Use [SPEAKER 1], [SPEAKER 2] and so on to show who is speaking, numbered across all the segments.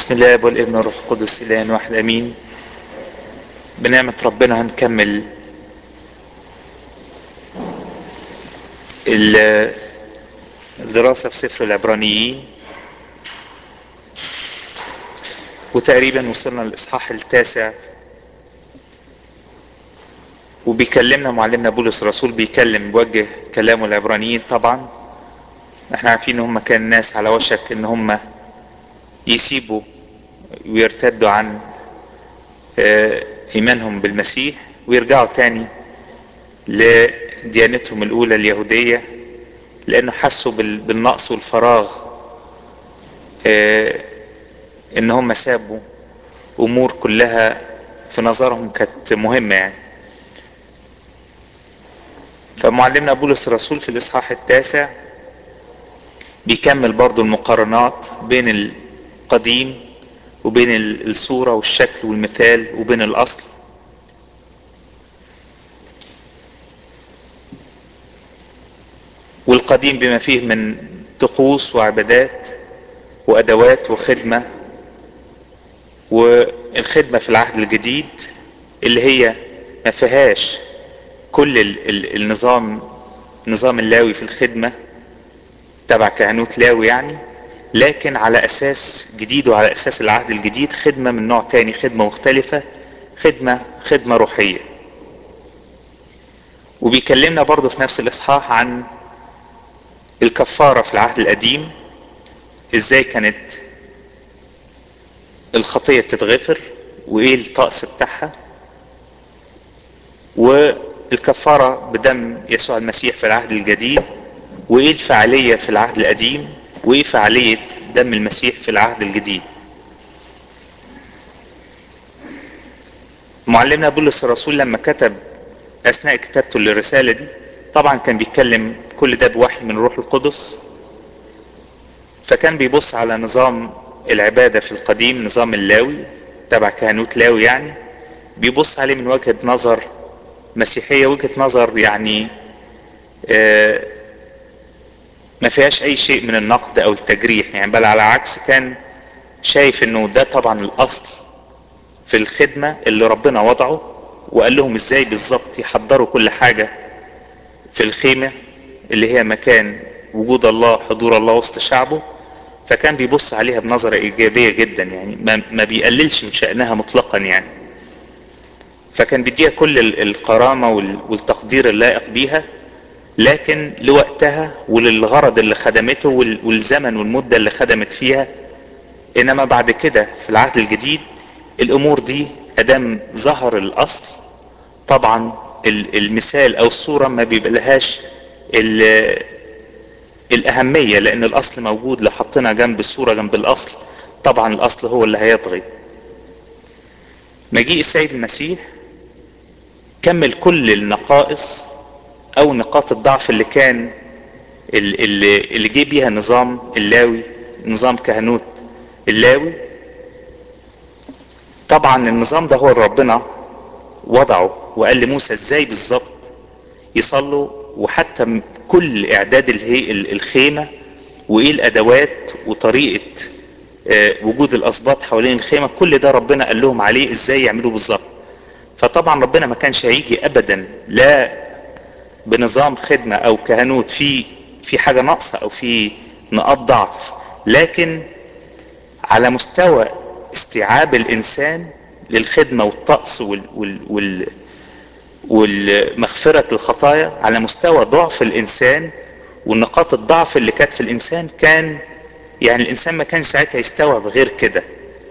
[SPEAKER 1] بسم الله والابن والروح القدس الان واحد امين بنعمة ربنا هنكمل الدراسة في سفر العبرانيين وتقريبا وصلنا للإصحاح التاسع وبيكلمنا معلمنا بولس الرسول بيكلم بيوجه كلامه العبرانيين طبعا احنا عارفين ان هم كان ناس على وشك ان هم يسيبوا ويرتدوا عن ايمانهم بالمسيح ويرجعوا تاني لديانتهم الاولى اليهودية لانه حسوا بالنقص والفراغ ان هم سابوا امور كلها في نظرهم كانت مهمة يعني فمعلمنا بولس الرسول في الاصحاح التاسع بيكمل برضو المقارنات بين القديم وبين الصورة والشكل والمثال وبين الأصل والقديم بما فيه من طقوس وعبادات وأدوات وخدمة والخدمة في العهد الجديد اللي هي ما فيهاش كل النظام نظام اللاوي في الخدمة تبع كهنوت لاوي يعني لكن على اساس جديد وعلى اساس العهد الجديد خدمة من نوع تاني خدمة مختلفة خدمة خدمة روحية وبيكلمنا برضو في نفس الاصحاح عن الكفارة في العهد القديم ازاي كانت الخطية بتتغفر وايه الطقس بتاعها والكفارة بدم يسوع المسيح في العهد الجديد وايه الفعالية في العهد القديم وايه فعالية دم المسيح في العهد الجديد معلمنا بولس الرسول لما كتب اثناء كتابته للرسالة دي طبعا كان بيتكلم كل ده بوحي من الروح القدس فكان بيبص على نظام العبادة في القديم نظام اللاوي تبع كهنوت لاوي يعني بيبص عليه من وجهة نظر مسيحية وجهة نظر يعني آه ما فيهاش اي شيء من النقد او التجريح يعني بل على عكس كان شايف انه ده طبعا الاصل في الخدمة اللي ربنا وضعه وقال لهم ازاي بالظبط يحضروا كل حاجة في الخيمة اللي هي مكان وجود الله حضور الله وسط شعبه فكان بيبص عليها بنظرة ايجابية جدا يعني ما, ما بيقللش من شأنها مطلقا يعني فكان بيديها كل الكرامة والتقدير اللائق بيها لكن لوقتها وللغرض اللي خدمته والزمن والمدة اللي خدمت فيها انما بعد كده في العهد الجديد الامور دي ادام ظهر الاصل طبعا المثال او الصورة ما بيبقى الاهمية لان الاصل موجود لو حطينا جنب الصورة جنب الاصل طبعا الاصل هو اللي هيطغي مجيء السيد المسيح كمل كل النقائص او نقاط الضعف اللي كان اللي, اللي جه بيها نظام اللاوي نظام كهنوت اللاوي طبعا النظام ده هو ربنا وضعه وقال لموسى ازاي بالظبط يصلوا وحتى كل اعداد الخيمة وايه الادوات وطريقة وجود الاسباط حوالين الخيمة كل ده ربنا قال لهم عليه ازاي يعملوا بالظبط فطبعا ربنا ما كانش هيجي ابدا لا بنظام خدمة او كهنوت في في حاجة ناقصة او في نقاط ضعف لكن على مستوى استيعاب الانسان للخدمة والطقس وال وال وال والمغفرة الخطايا على مستوى ضعف الانسان ونقاط الضعف اللي كانت في الانسان كان يعني الانسان ما كان ساعتها يستوعب غير كده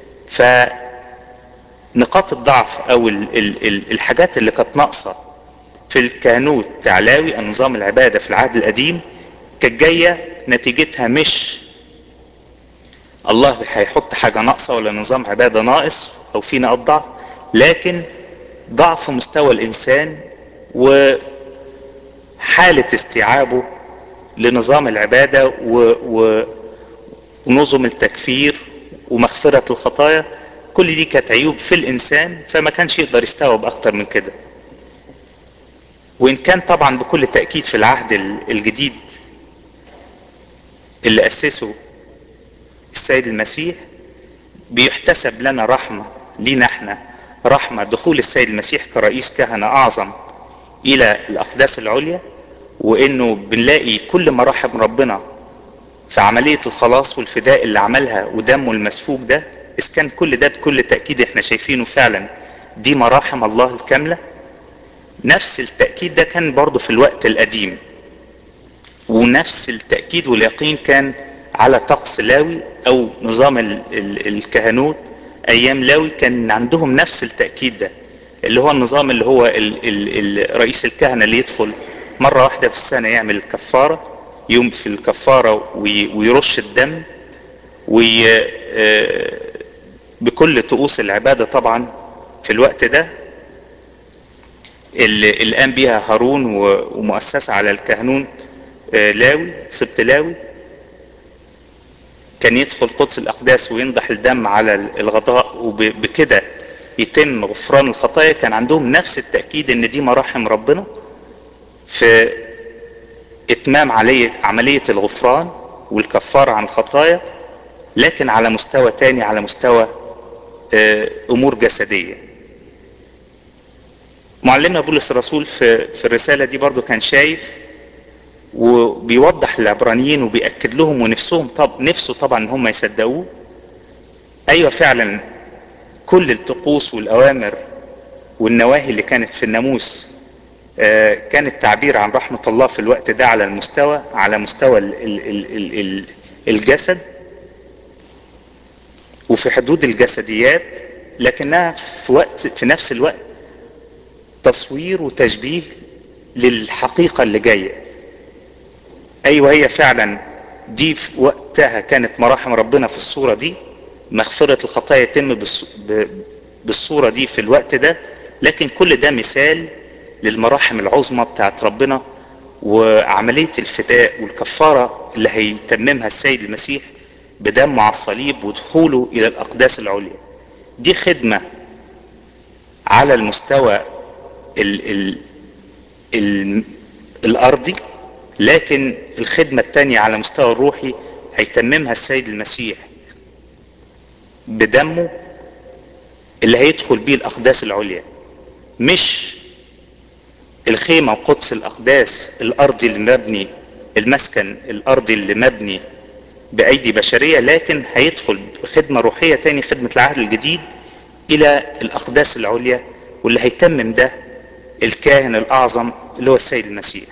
[SPEAKER 1] فنقاط الضعف او ال ال ال الحاجات اللي كانت ناقصه في الكهنوت تعلاوي نظام العبادة في العهد القديم كانت جاية نتيجتها مش الله هيحط حاجة ناقصة ولا نظام عبادة ناقص او في نقاط ضعف لكن ضعف مستوى الانسان وحالة استيعابه لنظام العبادة و... و... ونظم التكفير ومغفرة الخطايا كل دي كانت عيوب في الانسان فما كانش يقدر يستوعب اكتر من كده وان كان طبعا بكل تأكيد في العهد الجديد اللي اسسه السيد المسيح بيحتسب لنا رحمة لينا احنا رحمة دخول السيد المسيح كرئيس كهنة اعظم الى الاقداس العليا وانه بنلاقي كل مراحم ربنا في عملية الخلاص والفداء اللي عملها ودمه المسفوك ده اذ كان كل ده بكل تأكيد احنا شايفينه فعلا دي مراحم الله الكاملة نفس التأكيد ده كان برضه في الوقت القديم ونفس التأكيد واليقين كان على طقس لاوي او نظام ال ال الكهنوت ايام لاوي كان عندهم نفس التأكيد ده اللي هو النظام اللي هو ال ال رئيس الكهنة اللي يدخل مرة واحدة في السنة يعمل الكفارة يوم في الكفارة ويرش الدم وي بكل طقوس العبادة طبعا في الوقت ده اللي قام بيها هارون ومؤسسة على الكهنون لاوي سبت لاوي كان يدخل قدس الأقداس وينضح الدم على الغطاء وبكده يتم غفران الخطايا كان عندهم نفس التأكيد ان دي مراحم ربنا في اتمام عملية, عملية الغفران والكفارة عن الخطايا لكن على مستوى تاني على مستوى امور جسدية معلمنا بولس الرسول في, في الرسالة دي برضو كان شايف وبيوضح للعبرانيين وبيأكد لهم ونفسهم طب نفسه طبعا ان هم يصدقوه ايوه فعلا كل الطقوس والاوامر والنواهي اللي كانت في الناموس كانت تعبير عن رحمة الله في الوقت ده على المستوى على مستوى ال ال ال ال الجسد وفي حدود الجسديات لكنها في وقت في نفس الوقت تصوير وتشبيه للحقيقة اللي جاية ايوه هي فعلا دي في وقتها كانت مراحم ربنا في الصورة دي مغفرة الخطايا يتم بالصورة دي في الوقت ده لكن كل ده مثال للمراحم العظمى بتاعت ربنا وعملية الفداء والكفارة اللي هيتممها السيد المسيح بدمه على الصليب ودخوله إلى الأقداس العليا دي خدمة على المستوى ال ال ال الأرضي لكن الخدمة التانية على مستوى الروحي هيتممها السيد المسيح بدمه اللي هيدخل بيه الأقداس العليا مش الخيمة وقدس الأقداس الأرضي اللي مبني المسكن الأرضي اللي مبني بأيدي بشرية لكن هيدخل بخدمة روحية تاني خدمة العهد الجديد إلى الأقداس العليا واللي هيتمم ده الكاهن الأعظم اللي هو السيد المسيح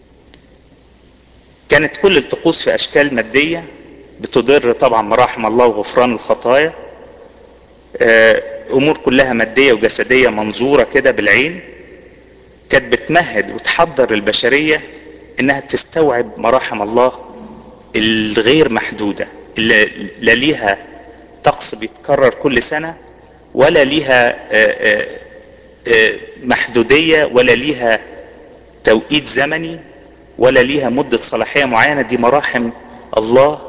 [SPEAKER 1] كانت كل الطقوس في أشكال مادية بتضر طبعا مراحم الله وغفران الخطايا أمور كلها مادية وجسدية منظورة كده بالعين كانت بتمهد وتحضر البشرية انها تستوعب مراحم الله الغير محدودة اللي لا ليها طقس بيتكرر كل سنة ولا ليها محدودية ولا ليها توقيت زمني ولا ليها مدة صلاحية معينة دي مراحم الله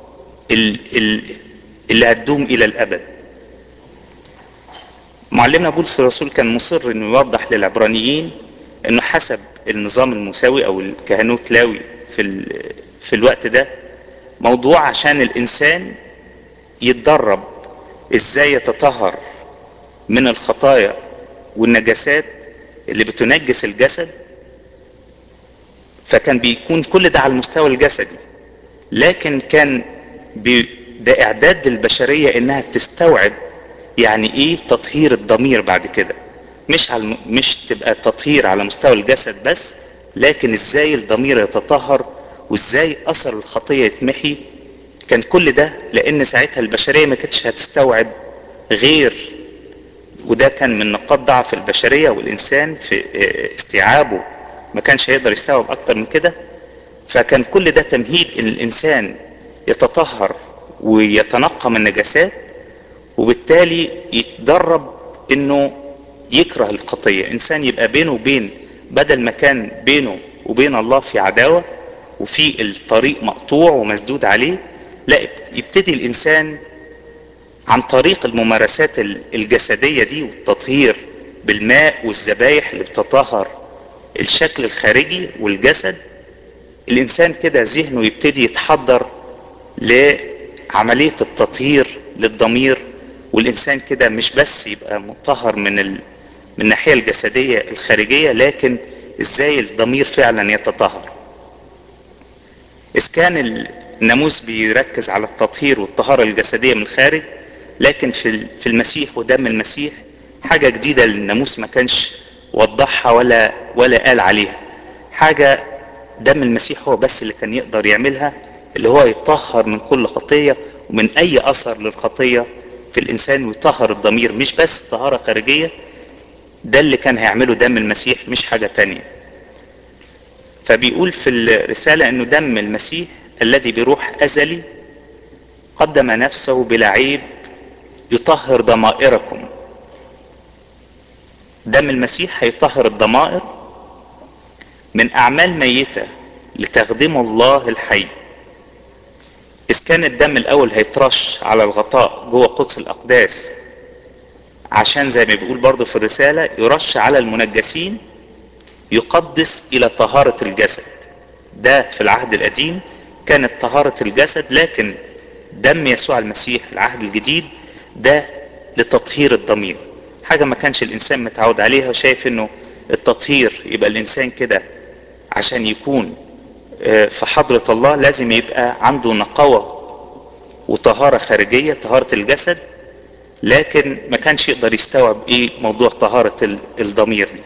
[SPEAKER 1] اللي هتدوم الى الابد معلمنا بولس الرسول كان مصر انه يوضح للعبرانيين انه حسب النظام المساوي او الكهنوت لاوي في في الوقت ده موضوع عشان الانسان يتدرب ازاي يتطهر من الخطايا والنجاسات اللي بتنجس الجسد فكان بيكون كل ده على المستوى الجسدي لكن كان ده اعداد البشرية انها تستوعب يعني ايه تطهير الضمير بعد كده مش على مش تبقى تطهير على مستوى الجسد بس لكن ازاي الضمير يتطهر وازاي اثر الخطيه يتمحي كان كل ده لان ساعتها البشريه ما كانتش هتستوعب غير وده كان من نقاط ضعف البشريه والانسان في استيعابه ما كانش هيقدر يستوعب اكتر من كده فكان كل ده تمهيد ان الانسان يتطهر ويتنقى من النجاسات وبالتالي يتدرب انه يكره الخطية انسان يبقى بينه وبين بدل ما كان بينه وبين الله في عداوة وفي الطريق مقطوع ومسدود عليه لا يبتدي الانسان عن طريق الممارسات الجسدية دي والتطهير بالماء والذبايح اللي بتطهر الشكل الخارجي والجسد الانسان كده ذهنه يبتدي يتحضر لعملية التطهير للضمير والانسان كده مش بس يبقى مطهر من ال... من الناحيه الجسديه الخارجيه لكن ازاي الضمير فعلا يتطهر اذ كان الناموس بيركز على التطهير والطهاره الجسديه من الخارج لكن في في المسيح ودم المسيح حاجه جديده الناموس ما كانش وضحها ولا ولا قال عليها حاجه دم المسيح هو بس اللي كان يقدر يعملها اللي هو يطهر من كل خطيه ومن اي اثر للخطيه في الانسان ويطهر الضمير مش بس طهاره خارجيه ده اللي كان هيعمله دم المسيح مش حاجه تانية فبيقول في الرساله انه دم المسيح الذي بروح ازلي قدم نفسه بلا عيب يطهر ضمائركم دم المسيح هيطهر الضمائر من اعمال ميته لتخدموا الله الحي اذ كان الدم الاول هيترش على الغطاء جوه قدس الاقداس عشان زي ما بيقول برضو في الرسالة يرش على المنجسين يقدس الى طهارة الجسد ده في العهد القديم كانت طهارة الجسد لكن دم يسوع المسيح العهد الجديد ده لتطهير الضمير حاجة ما كانش الانسان متعود عليها وشايف انه التطهير يبقى الانسان كده عشان يكون في حضرة الله لازم يبقى عنده نقاوة وطهارة خارجية طهارة الجسد لكن ما كانش يقدر يستوعب ايه موضوع طهارة الضمير دي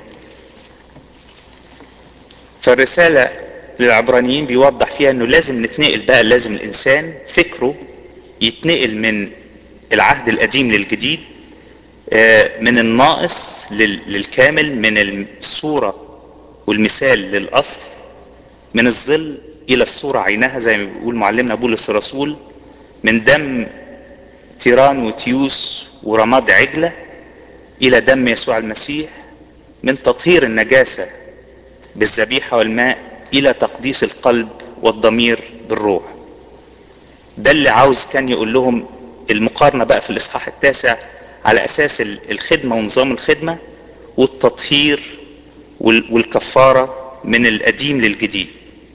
[SPEAKER 1] فالرسالة للعبرانيين بيوضح فيها انه لازم نتنقل بقى لازم الانسان فكره يتنقل من العهد القديم للجديد من الناقص للكامل من الصورة والمثال للأصل من الظل إلى الصورة عينها زي ما بيقول معلمنا بولس الرسول من دم تيران وتيوس ورماد عجلة إلى دم يسوع المسيح من تطهير النجاسة بالذبيحة والماء إلى تقديس القلب والضمير بالروح ده اللي عاوز كان يقول لهم المقارنة بقى في الإصحاح التاسع على أساس الخدمة ونظام الخدمة والتطهير والكفارة من القديم للجديد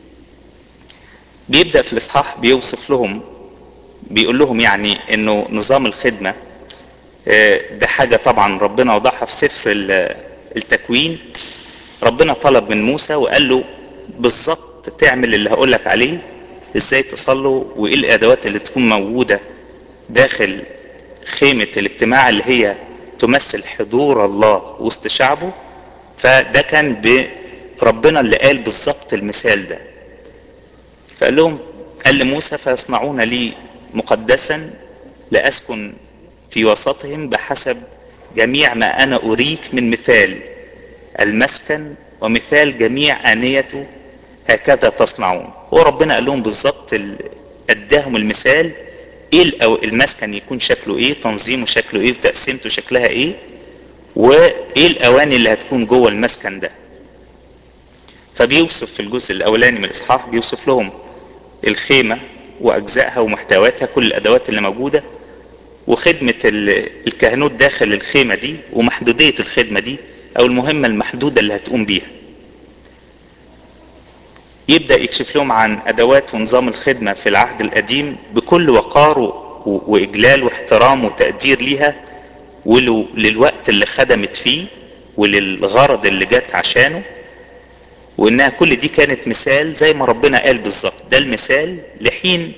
[SPEAKER 1] بيبدأ في الإصحاح بيوصف لهم بيقول لهم يعني انه نظام الخدمة ده حاجة طبعا ربنا وضعها في سفر التكوين ربنا طلب من موسى وقال له بالظبط تعمل اللي هقولك عليه ازاي تصلوا وايه الادوات اللي تكون موجودة داخل خيمة الاجتماع اللي هي تمثل حضور الله وسط شعبه فده كان بربنا اللي قال بالظبط المثال ده فقال لهم قال لموسى فيصنعون لي مقدسا لأسكن في وسطهم بحسب جميع ما أنا أريك من مثال المسكن ومثال جميع آنيته هكذا تصنعون هو ربنا قال لهم بالظبط اداهم المثال ايه المسكن يكون شكله ايه تنظيمه شكله ايه وتقسيمته شكلها ايه وايه الاواني اللي هتكون جوه المسكن ده فبيوصف في الجزء الاولاني من الاصحاح بيوصف لهم الخيمه واجزائها ومحتوياتها كل الادوات اللي موجوده وخدمه الكهنوت داخل الخيمه دي ومحدوديه الخدمه دي او المهمه المحدوده اللي هتقوم بيها يبدا يكشف لهم عن ادوات ونظام الخدمه في العهد القديم بكل وقار واجلال واحترام وتقدير ليها وللوقت اللي خدمت فيه وللغرض اللي جت عشانه وانها كل دي كانت مثال زي ما ربنا قال بالظبط ده المثال لحين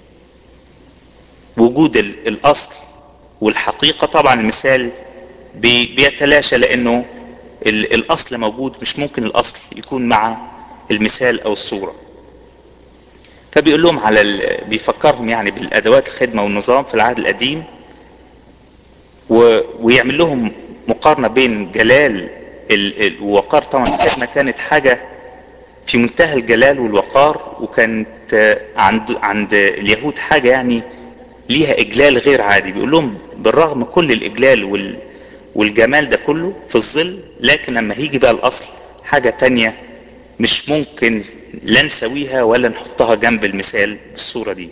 [SPEAKER 1] وجود الاصل والحقيقه طبعا المثال بيتلاشى لانه الاصل موجود مش ممكن الاصل يكون مع المثال او الصوره فبيقول لهم على ال... بيفكرهم يعني بالادوات الخدمه والنظام في العهد القديم و... ويعمل لهم مقارنه بين جلال ال... الوقار طبعا الخدمه كانت حاجه في منتهى الجلال والوقار وكانت عند عند اليهود حاجه يعني ليها اجلال غير عادي بيقول لهم بالرغم كل الاجلال وال... والجمال ده كله في الظل لكن لما هيجي بقى الاصل حاجه تانيه مش ممكن لا نسويها ولا نحطها جنب المثال بالصورة دي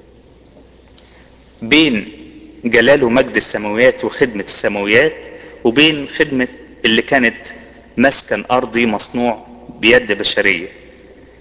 [SPEAKER 1] بين جلال ومجد السماويات وخدمة السماويات وبين خدمة اللي كانت مسكن أرضي مصنوع بيد بشرية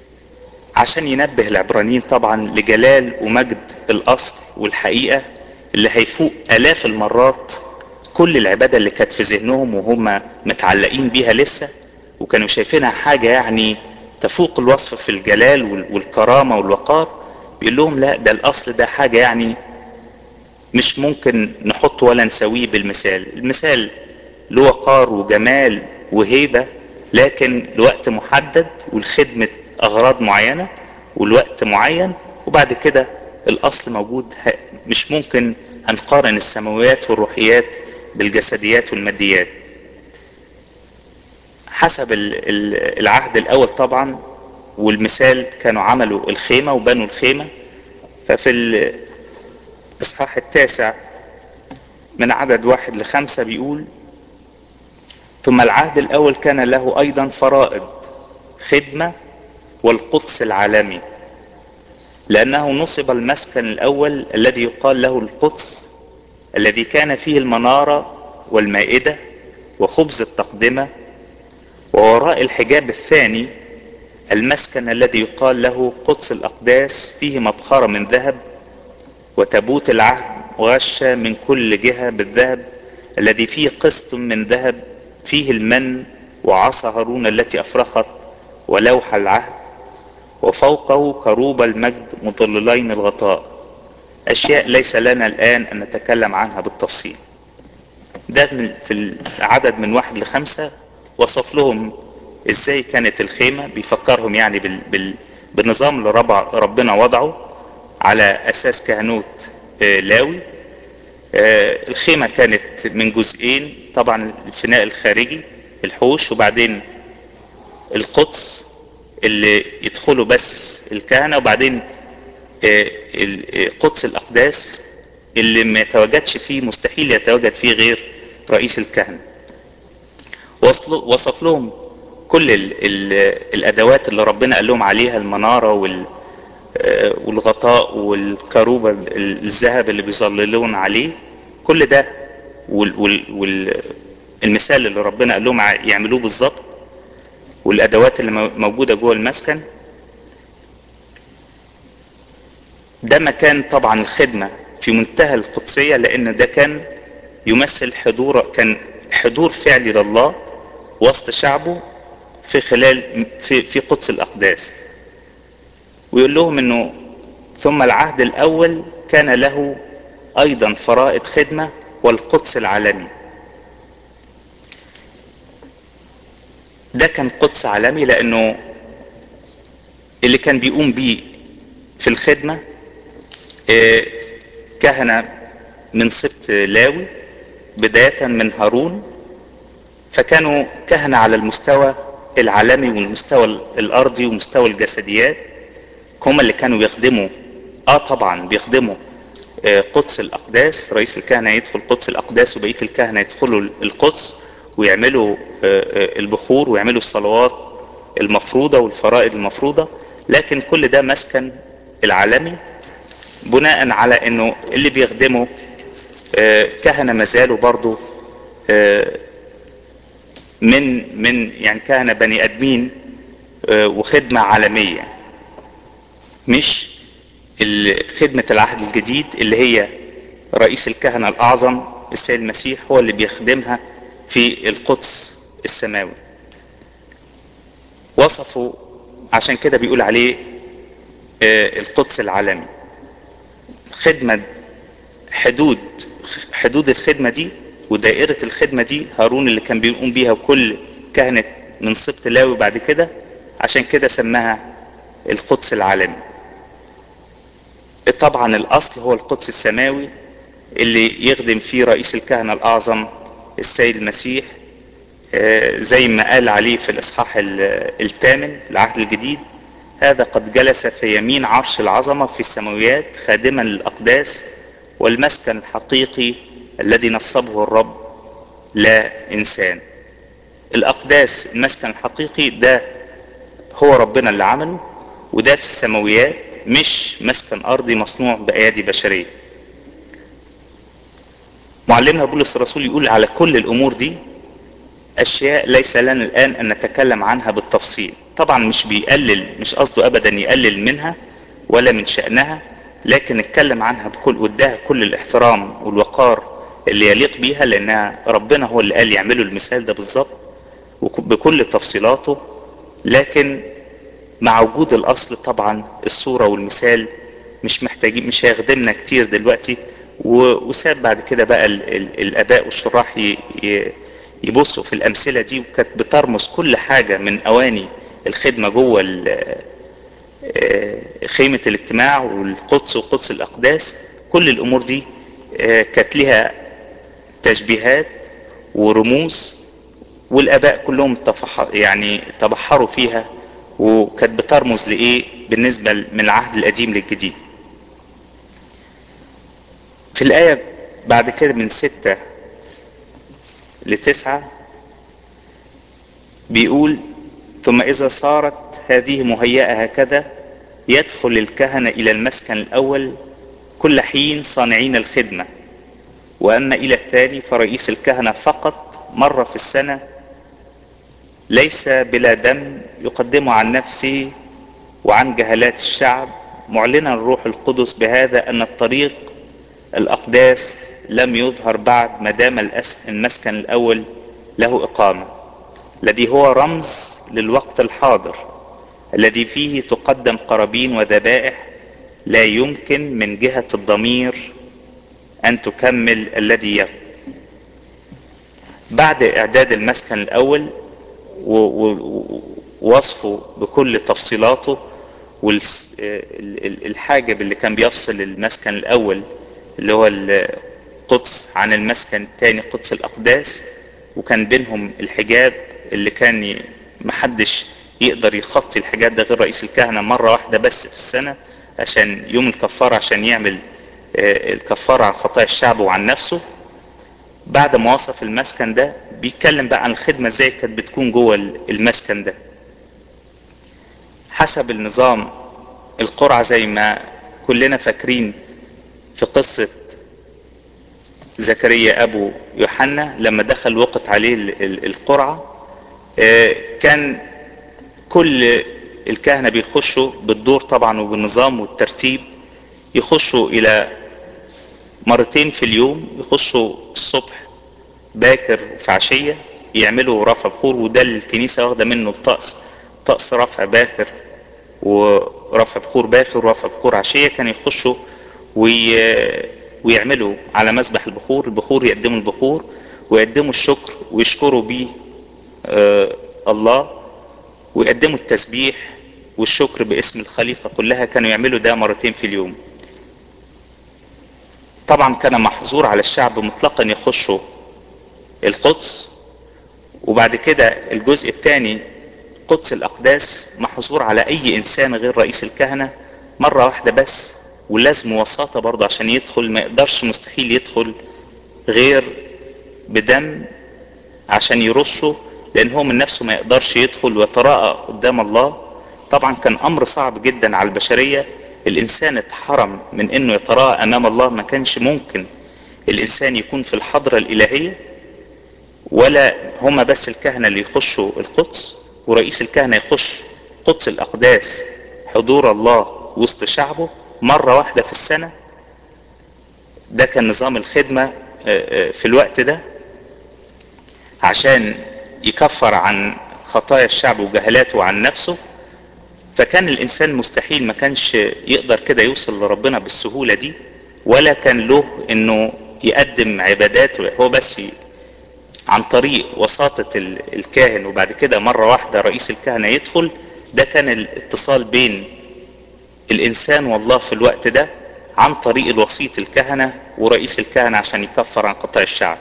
[SPEAKER 1] عشان ينبه العبرانيين طبعا لجلال ومجد الأصل والحقيقة اللي هيفوق الاف المرات كل العبادة اللي كانت في ذهنهم وهم متعلقين بيها لسه وكانوا شايفينها حاجة يعني تفوق الوصف في الجلال والكرامة والوقار بيقول لهم لا ده الاصل ده حاجة يعني مش ممكن نحطه ولا نسويه بالمثال المثال له وقار وجمال وهيبة لكن لوقت محدد والخدمة اغراض معينة والوقت معين وبعد كده الاصل موجود مش ممكن هنقارن السماويات والروحيات بالجسديات والماديات حسب العهد الاول طبعا والمثال كانوا عملوا الخيمة وبنوا الخيمة ففي الاصحاح التاسع من عدد واحد لخمسة بيقول ثم العهد الاول كان له ايضا فرائض خدمة والقدس العالمي لانه نصب المسكن الاول الذي يقال له القدس الذي كان فيه المنارة والمائدة وخبز التقدمة ووراء الحجاب الثاني المسكن الذي يقال له قدس الأقداس فيه مبخرة من ذهب وتابوت العهد مغشى من كل جهة بالذهب الذي فيه قسط من ذهب فيه المن وعصا هارون التي أفرخت ولوح العهد وفوقه كروب المجد مظللين الغطاء أشياء ليس لنا الآن أن نتكلم عنها بالتفصيل ده في العدد من واحد لخمسة وصف لهم ازاي كانت الخيمة بيفكرهم يعني بال بال بالنظام اللي ربع ربنا وضعه على اساس كهنوت لاوي الخيمة كانت من جزئين طبعا الفناء الخارجي الحوش وبعدين القدس اللي يدخلوا بس الكهنة وبعدين قدس الاقداس اللي ما يتواجدش فيه مستحيل يتواجد فيه غير رئيس الكهنة وصف لهم كل ال ال الادوات اللي ربنا قال لهم عليها المنارة وال والغطاء والكروبة الذهب اللي بيظللون عليه كل ده والمثال اللي ربنا قال لهم يعملوه بالظبط والادوات اللي موجودة جوه المسكن ده مكان طبعا الخدمة في منتهى القدسية لان ده كان يمثل حضور كان حضور فعلي لله وسط شعبه في خلال في في قدس الاقداس ويقول لهم انه ثم العهد الاول كان له ايضا فرائض خدمة والقدس العالمي ده كان قدس عالمي لانه اللي كان بيقوم بيه في الخدمة كهنة من سبط لاوي بداية من هارون فكانوا كهنة على المستوى العالمي والمستوى الارضي ومستوى الجسديات هم اللي كانوا بيخدموا اه طبعا بيخدموا آه قدس الاقداس رئيس الكهنة يدخل قدس الاقداس وبقية الكهنة يدخلوا القدس ويعملوا آه آه البخور ويعملوا الصلوات المفروضة والفرائض المفروضة لكن كل ده مسكن العالمي بناء على انه اللي بيخدموا كهنة مازالوا برضو من من يعني كهنة بني ادمين وخدمة عالمية مش خدمة العهد الجديد اللي هي رئيس الكهنة الاعظم السيد المسيح هو اللي بيخدمها في القدس السماوي وصفوا عشان كده بيقول عليه القدس العالمي خدمة حدود حدود الخدمة دي ودائرة الخدمة دي هارون اللي كان بيقوم بيها وكل كهنة من سبط لاوي بعد كده عشان كده سماها القدس العالمي طبعا الاصل هو القدس السماوي اللي يخدم فيه رئيس الكهنة الاعظم السيد المسيح زي ما قال عليه في الاصحاح الثامن العهد الجديد هذا قد جلس في يمين عرش العظمة في السماويات خادما للأقداس والمسكن الحقيقي الذي نصبه الرب لا إنسان الأقداس المسكن الحقيقي ده هو ربنا اللي عمله وده في السماويات مش مسكن أرضي مصنوع بأيادي بشرية معلمنا بولس الرسول يقول على كل الأمور دي أشياء ليس لنا الآن أن نتكلم عنها بالتفصيل طبعا مش بيقلل مش قصده أبدا يقلل منها ولا من شأنها لكن اتكلم عنها بكل واداها كل الاحترام والوقار اللي يليق بيها لانها ربنا هو اللي قال يعملوا المثال ده بالظبط بكل تفصيلاته لكن مع وجود الاصل طبعا الصورة والمثال مش محتاجين مش هيخدمنا كتير دلوقتي وساب بعد كده بقى ال ال الاباء والشراح يبصوا في الامثله دي وكانت بترمز كل حاجه من اواني الخدمه جوه خيمه الاجتماع والقدس وقدس الاقداس كل الامور دي كانت لها تشبيهات ورموز والاباء كلهم يعني تبحروا فيها وكانت بترمز لايه بالنسبه من العهد القديم للجديد في الآية بعد كده من ستة لتسعة بيقول ثم إذا صارت هذه مهيئة هكذا يدخل الكهنة إلى المسكن الأول كل حين صانعين الخدمة وأما إلى الثاني فرئيس الكهنة فقط مرة في السنة ليس بلا دم يقدمه عن نفسه وعن جهلات الشعب معلنا الروح القدس بهذا أن الطريق الأقداس لم يظهر بعد ما دام المسكن الأول له إقامة الذي هو رمز للوقت الحاضر الذي فيه تقدم قرابين وذبائح لا يمكن من جهة الضمير أن تكمل الذي يبقى بعد إعداد المسكن الأول ووصفه بكل تفصيلاته والحاجب اللي كان بيفصل المسكن الأول اللي هو القدس عن المسكن الثاني قدس الأقداس وكان بينهم الحجاب اللي كان محدش يقدر يخطي الحجاب ده غير رئيس الكهنة مرة واحدة بس في السنة عشان يوم الكفارة عشان يعمل الكفارة عن خطايا الشعب وعن نفسه بعد ما وصف المسكن ده بيتكلم بقى عن الخدمة ازاي كانت بتكون جوه المسكن ده حسب النظام القرعة زي ما كلنا فاكرين في قصة زكريا أبو يوحنا لما دخل وقت عليه القرعة كان كل الكهنة بيخشوا بالدور طبعا وبالنظام والترتيب يخشوا إلى مرتين في اليوم يخشوا الصبح باكر في عشية يعملوا رفع بخور وده اللي الكنيسة واخدة منه الطقس طقس رفع باكر ورفع بخور باكر ورفع بخور عشية كانوا يخشوا وي... ويعملوا على مسبح البخور البخور يقدموا البخور ويقدموا الشكر ويشكروا بيه آه الله ويقدموا التسبيح والشكر باسم الخليقة كلها كانوا يعملوا ده مرتين في اليوم طبعا كان محظور على الشعب مطلقا يخشوا القدس وبعد كده الجزء الثاني قدس الأقداس محظور على أي إنسان غير رئيس الكهنة مرة واحدة بس ولازم وساطة برضه عشان يدخل ما يقدرش مستحيل يدخل غير بدم عشان يرشه لأن هو من نفسه ما يقدرش يدخل ويتراءى قدام الله طبعا كان أمر صعب جدا على البشرية الإنسان اتحرم من إنه يتراءى أمام الله ما كانش ممكن الإنسان يكون في الحضرة الإلهية ولا هما بس الكهنة اللي يخشوا القدس ورئيس الكهنة يخش قدس الأقداس حضور الله وسط شعبه مرة واحدة في السنة ده كان نظام الخدمة في الوقت ده عشان يكفر عن خطايا الشعب وجهلاته عن نفسه فكان الإنسان مستحيل ما كانش يقدر كده يوصل لربنا بالسهولة دي ولا كان له إنه يقدم عبادات هو بس عن طريق وساطة الكاهن وبعد كده مرة واحدة رئيس الكهنة يدخل ده كان الاتصال بين الإنسان والله في الوقت ده عن طريق الوسيط الكهنة ورئيس الكهنة عشان يكفر عن قطاع الشعب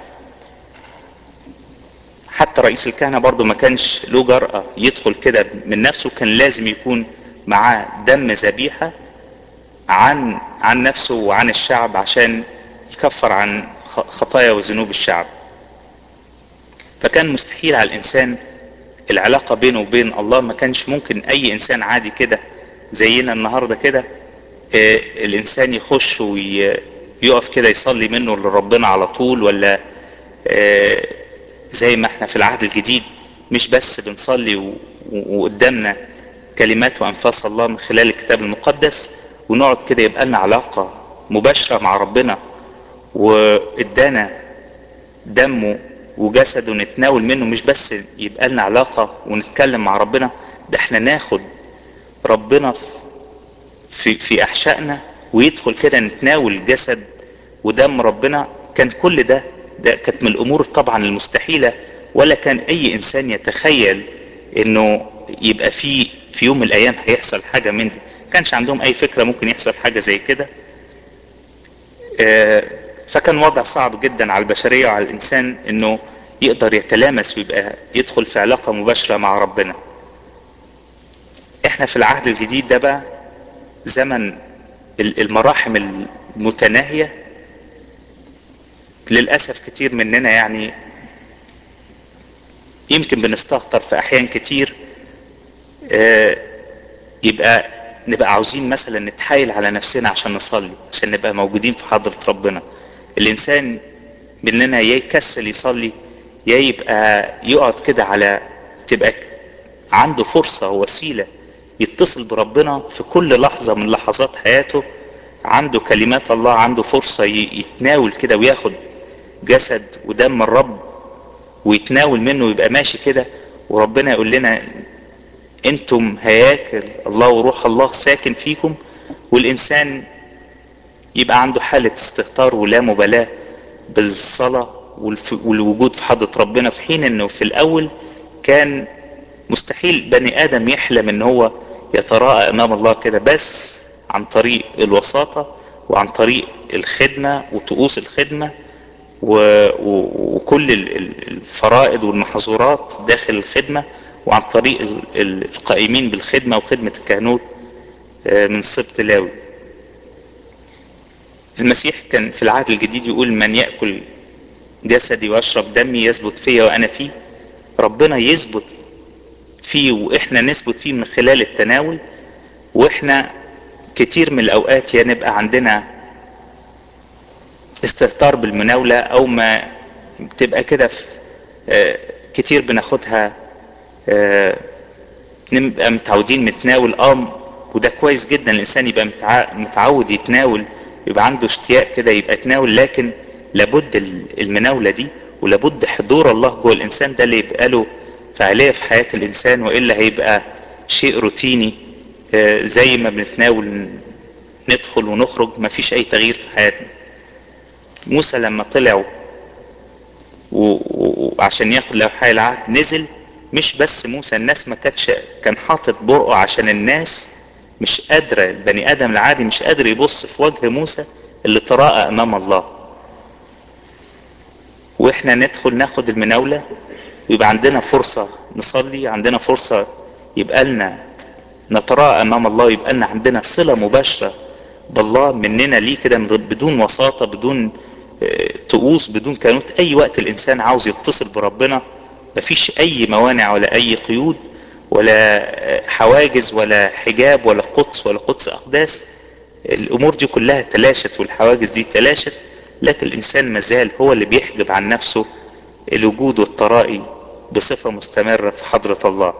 [SPEAKER 1] حتى رئيس الكهنة برضو ما كانش له جرأة يدخل كده من نفسه كان لازم يكون معاه دم ذبيحة عن عن نفسه وعن الشعب عشان يكفر عن خطايا وذنوب الشعب فكان مستحيل على الإنسان العلاقة بينه وبين الله ما كانش ممكن أي إنسان عادي كده زينا النهاردة كده آه الإنسان يخش ويقف كده يصلي منه لربنا على طول ولا آه زي ما احنا في العهد الجديد مش بس بنصلي وقدامنا كلمات وأنفاس الله من خلال الكتاب المقدس ونقعد كده يبقى لنا علاقة مباشرة مع ربنا وادانا دمه وجسده نتناول منه مش بس يبقى لنا علاقة ونتكلم مع ربنا ده احنا ناخد ربنا في في احشائنا ويدخل كده نتناول جسد ودم ربنا كان كل ده ده كانت من الامور طبعا المستحيله ولا كان اي انسان يتخيل انه يبقى في في يوم من الايام هيحصل حاجه من دي كانش عندهم اي فكره ممكن يحصل حاجه زي كده فكان وضع صعب جدا على البشريه وعلى الانسان انه يقدر يتلامس ويبقى يدخل في علاقه مباشره مع ربنا احنا في العهد الجديد ده بقى زمن المراحم المتناهيه للاسف كتير مننا يعني يمكن بنستهتر في احيان كتير يبقى نبقى عاوزين مثلا نتحايل على نفسنا عشان نصلي عشان نبقى موجودين في حضرة ربنا الانسان مننا يا يكسل يصلي يا يبقى يقعد كده على تبقى عنده فرصة ووسيلة يتصل بربنا في كل لحظة من لحظات حياته عنده كلمات الله عنده فرصة يتناول كده وياخد جسد ودم الرب ويتناول منه ويبقى ماشي كده وربنا يقول لنا انتم هياكل الله وروح الله ساكن فيكم والانسان يبقى عنده حالة استهتار ولا مبالاة بالصلاة والوجود في حضرة ربنا في حين انه في الاول كان مستحيل بني ادم يحلم ان هو يتراءى امام الله كده بس عن طريق الوساطة وعن طريق الخدمة وطقوس الخدمة وكل الفرائض والمحظورات داخل الخدمة وعن طريق القائمين بالخدمة وخدمة الكهنوت من سبط لاوي المسيح كان في العهد الجديد يقول من يأكل جسدي ويشرب دمي يثبت فيا وأنا فيه ربنا يثبت فيه وإحنا نثبت فيه من خلال التناول وإحنا كتير من الأوقات يا نبقى عندنا استهتار بالمناولة أو ما تبقى كده في كتير بناخدها نبقى متعودين نتناول اه وده كويس جدا الانسان يبقى متعود يتناول يبقى عنده اشتياق كده يبقى يتناول لكن لابد المناوله دي ولابد حضور الله جوه الانسان ده اللي يبقى له فعاليه في حياه الانسان والا هيبقى شيء روتيني زي ما بنتناول ندخل ونخرج مفيش اي تغيير في حياتنا موسى لما طلع وعشان ياخد لوحي العهد نزل مش بس موسى الناس ما كانتش كان حاطط برقه عشان الناس مش قادرة البني ادم العادي مش قادر يبص في وجه موسى اللي تراءى امام الله واحنا ندخل ناخد المناولة ويبقى عندنا فرصة نصلي عندنا فرصة يبقى لنا نتراءى امام الله يبقى لنا عندنا صلة مباشرة بالله مننا ليه كده بدون وساطة بدون طقوس بدون كانوت اي وقت الانسان عاوز يتصل بربنا مفيش اي موانع ولا اي قيود ولا حواجز ولا حجاب ولا قدس ولا قدس اقداس الامور دي كلها تلاشت والحواجز دي تلاشت لكن الانسان مازال هو اللي بيحجب عن نفسه الوجود والطرائي بصفة مستمرة في حضرة الله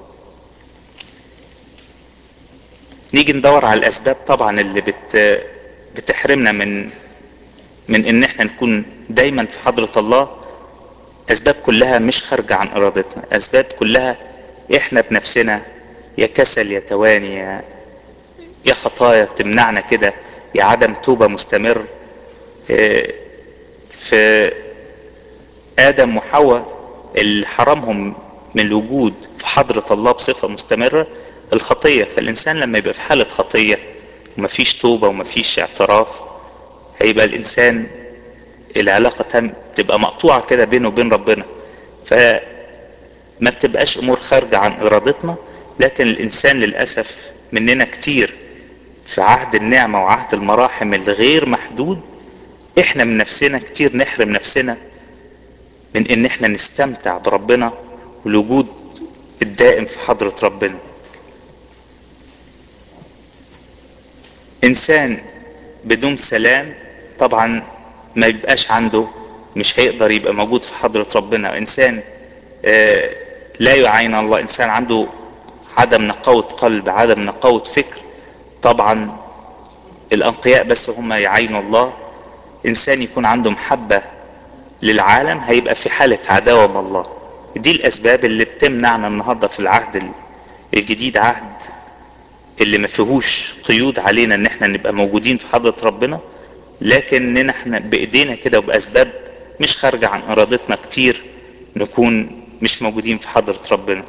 [SPEAKER 1] نيجي ندور على الاسباب طبعا اللي بت بتحرمنا من من ان احنا نكون دايما في حضرة الله اسباب كلها مش خارجة عن ارادتنا اسباب كلها احنا بنفسنا يا كسل يا تواني يا, يا خطايا تمنعنا كده يا عدم توبة مستمر في ادم وحواء اللي حرمهم من الوجود في حضرة الله بصفة مستمرة الخطية فالانسان لما يبقى في حالة خطية ومفيش توبة ومفيش اعتراف هيبقى الانسان العلاقة تم تبقى مقطوعة كده بينه وبين ربنا فما بتبقاش امور خارجة عن ارادتنا لكن الانسان للأسف مننا كتير في عهد النعمة وعهد المراحم الغير محدود احنا من نفسنا كتير نحرم نفسنا من ان احنا نستمتع بربنا والوجود الدائم في حضرة ربنا انسان بدون سلام طبعا ما يبقاش عنده مش هيقدر يبقى موجود في حضرة ربنا انسان آه لا يعين الله انسان عنده عدم نقاوة قلب عدم نقاوة فكر طبعا الانقياء بس هم يعينوا الله انسان يكون عنده محبة للعالم هيبقى في حالة عداوة مع الله دي الاسباب اللي بتمنعنا النهاردة في العهد الجديد عهد اللي ما فيهوش قيود علينا ان احنا نبقى موجودين في حضرة ربنا لكن احنا بايدينا كده وباسباب مش خارجة عن ارادتنا كتير نكون مش موجودين في حضرة ربنا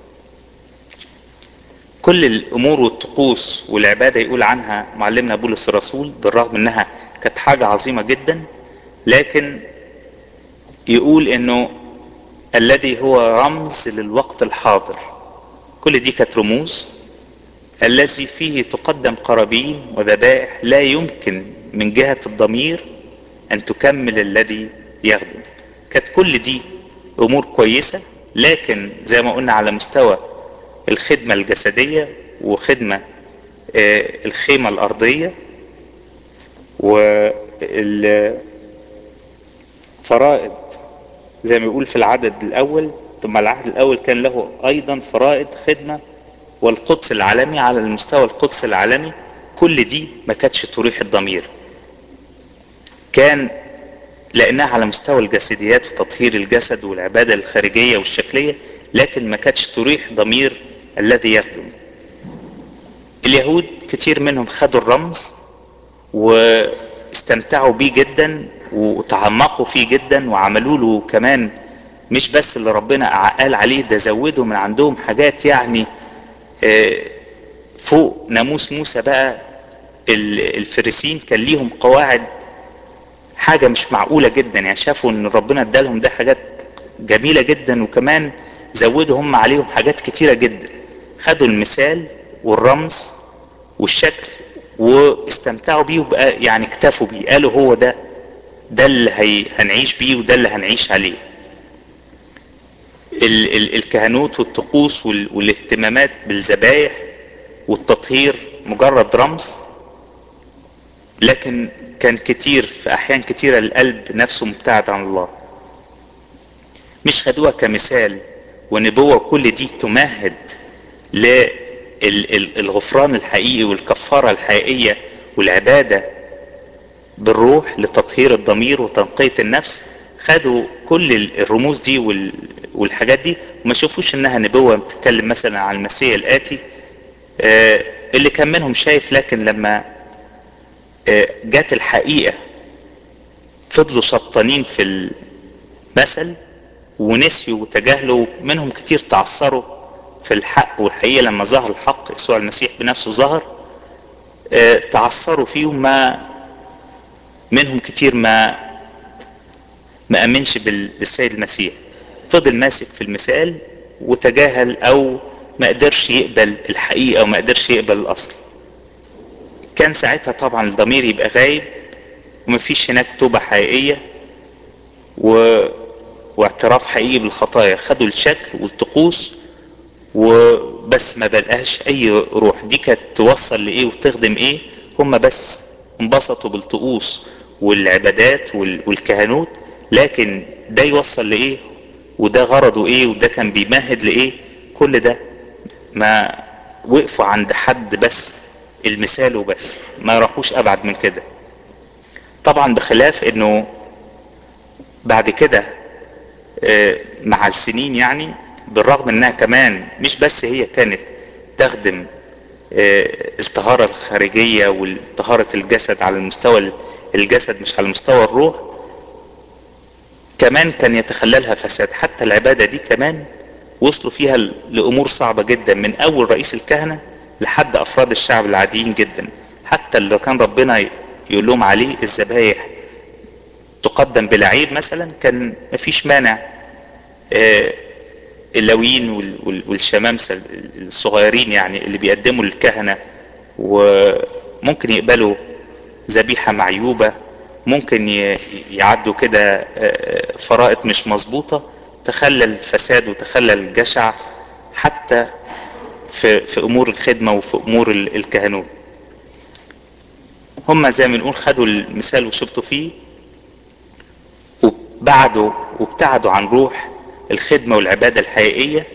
[SPEAKER 1] كل الامور والطقوس والعبادة يقول عنها معلمنا بولس الرسول بالرغم انها كانت حاجة عظيمة جدا لكن يقول انه الذي هو رمز للوقت الحاضر كل دي كانت رموز الذي فيه تقدم قرابين وذبائح لا يمكن من جهة الضمير ان تكمل الذي يخدم كانت كل دي امور كويسة لكن زي ما قلنا على مستوى الخدمة الجسدية وخدمة الخيمة الارضية والفرائض زي ما يقول في العدد الاول ثم العهد الاول كان له ايضا فرائض خدمة والقدس العالمي على المستوى القدس العالمي كل دي ما كانتش تريح الضمير كان لانها على مستوى الجسديات وتطهير الجسد والعبادة الخارجية والشكلية لكن ما كانتش تريح ضمير الذي يخدم اليهود كتير منهم خدوا الرمز واستمتعوا بيه جدا وتعمقوا فيه جدا وعملوا له كمان مش بس اللي ربنا قال عليه ده زودوا من عندهم حاجات يعني فوق ناموس موسى بقى الفريسين كان ليهم قواعد حاجة مش معقولة جدا يعني شافوا ان ربنا ادالهم ده حاجات جميلة جدا وكمان زودوا هم عليهم حاجات كتيرة جدا خدوا المثال والرمز والشكل واستمتعوا بيه وبقى يعني اكتفوا بيه قالوا هو ده ده اللي هي هنعيش بيه وده اللي هنعيش عليه ال ال الكهنوت والطقوس وال والاهتمامات بالذبائح والتطهير مجرد رمز لكن كان كتير في احيان كتيرة القلب نفسه مبتعد عن الله مش خدوها كمثال ونبوة كل دي تمهد للغفران الحقيقي والكفارة الحقيقية والعبادة بالروح لتطهير الضمير وتنقية النفس خدوا كل الرموز دي والحاجات دي وما شافوش انها نبوة بتتكلم مثلا عن المسيح الاتي اللي كان منهم شايف لكن لما جت الحقيقة فضلوا سبطانين في المثل ونسيوا وتجاهلوا منهم كتير تعثروا في الحق والحقيقة لما ظهر الحق يسوع المسيح بنفسه ظهر تعثروا فيه وما منهم كتير ما ما امنش بالسيد المسيح فضل ماسك في المثال وتجاهل او ما قدرش يقبل الحقيقة وما قدرش يقبل الاصل كان ساعتها طبعا الضمير يبقى غايب ومفيش هناك توبة حقيقية و... واعتراف حقيقي بالخطايا خدوا الشكل والطقوس وبس ما بلقاش اي روح دي كانت توصل لايه وتخدم ايه هم بس انبسطوا بالطقوس والعبادات والكهنوت لكن ده يوصل لايه وده غرضه ايه وده كان بيمهد لايه كل ده ما وقفوا عند حد بس المثال وبس ما راحوش ابعد من كده طبعا بخلاف انه بعد كده مع السنين يعني بالرغم انها كمان مش بس هي كانت تخدم الطهارة الخارجية وطهارة الجسد على المستوى الجسد مش على مستوى الروح كمان كان يتخللها فساد حتى العبادة دي كمان وصلوا فيها لأمور صعبة جدا من أول رئيس الكهنة لحد أفراد الشعب العاديين جدا حتى اللي كان ربنا يقول لهم عليه الذبايح تقدم بلا عيب مثلا كان مفيش مانع اللويين والشمامسة الصغيرين يعني اللي بيقدموا للكهنة وممكن يقبلوا ذبيحة معيوبة ممكن يعدوا كده فرائض مش مظبوطة تخلى الفساد وتخلى الجشع حتى في, في امور الخدمة وفي امور الكهنوت هم زي ما نقول خدوا المثال وسبتوا فيه وبعدوا وابتعدوا عن روح الخدمة والعبادة الحقيقية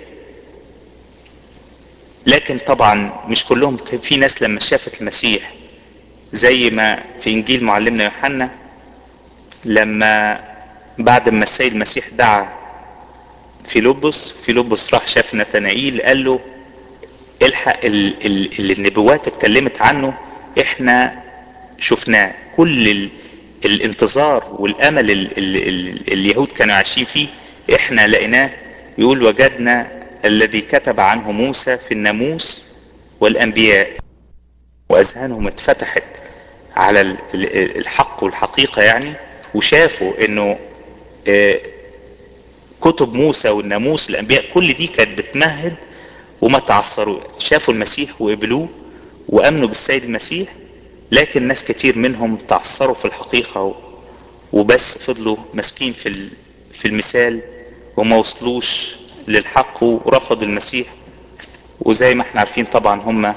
[SPEAKER 1] لكن طبعا مش كلهم في ناس لما شافت المسيح زي ما في انجيل معلمنا يوحنا لما بعد ما السيد المسيح دعا فيلبس فيلبس راح شاف نتنائيل قال له الحق ال- ال- اللي النبوات اتكلمت عنه احنا شفناه كل ال- الانتظار والامل ال- ال- ال- اليهود كانوا عايشين فيه احنا لقيناه يقول وجدنا الذي كتب عنه موسى في الناموس والانبياء واذهانهم اتفتحت على ال- ال- الحق والحقيقة يعني وشافوا انه آه، كتب موسى والناموس الانبياء كل دي كانت بتمهد وما تعثروا شافوا المسيح وقبلوه وامنوا بالسيد المسيح لكن ناس كتير منهم تعثروا في الحقيقة و- وبس فضلوا ماسكين في ال- في المثال وما وصلوش للحق ورفضوا المسيح وزي ما احنا عارفين طبعا هم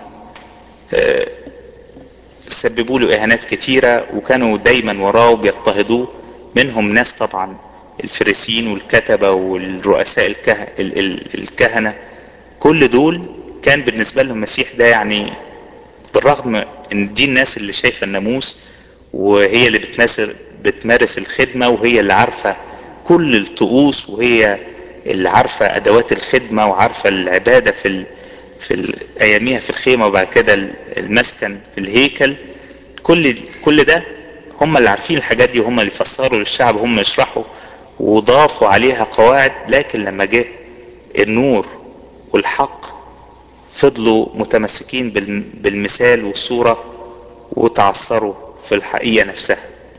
[SPEAKER 1] سببوا له اهانات كتيرة وكانوا دايما وراه وبيضطهدوه منهم ناس طبعا الفريسيين والكتبة والرؤساء الكه... ال- ال- الكهنة كل دول كان بالنسبة لهم المسيح ده يعني بالرغم ان دي الناس اللي شايفة الناموس وهي اللي بتمارس بتمارس الخدمة وهي اللي عارفة كل الطقوس وهي اللي عارفة ادوات الخدمة وعارفة العبادة في ال... في ال- اياميها في الخيمة وبعد كده ال- المسكن في الهيكل كل كل ده هم اللي عارفين الحاجات دي وهم اللي فسروا للشعب هم يشرحوا وضافوا عليها قواعد لكن لما جه النور والحق فضلوا متمسكين بالم- بالمثال والصورة وتعثروا في الحقيقة نفسها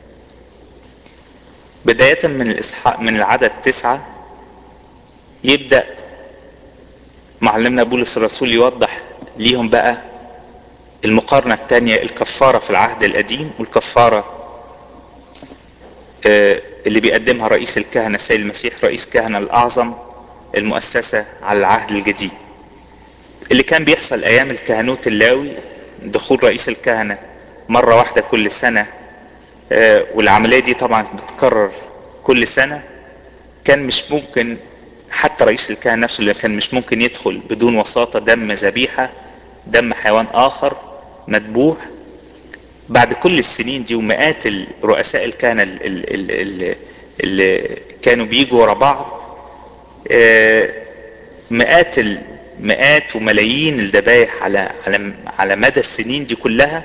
[SPEAKER 1] بداية من الإسحاق من العدد تسعة يبدأ معلمنا بولس الرسول يوضح ليهم بقى المقارنة التانية الكفارة في العهد القديم والكفارة آه، اللي بيقدمها رئيس الكهنة السيد المسيح رئيس كهنة الأعظم المؤسسة على العهد الجديد اللي كان بيحصل أيام الكهنوت اللاوي دخول رئيس الكهنة مرة واحدة كل سنة آه، والعملية دي طبعا بتتكرر كل سنة كان مش ممكن حتى رئيس الكهنة نفسه اللي كان مش ممكن يدخل بدون وساطة دم ذبيحة دم حيوان آخر مذبوح بعد كل السنين دي ومئات رؤساء الكهنة ال- ال- ال- ال- اللي كانوا بيجوا ورا بعض آه، مئات ال- مئات وملايين الذبايح على على على مدى السنين دي كلها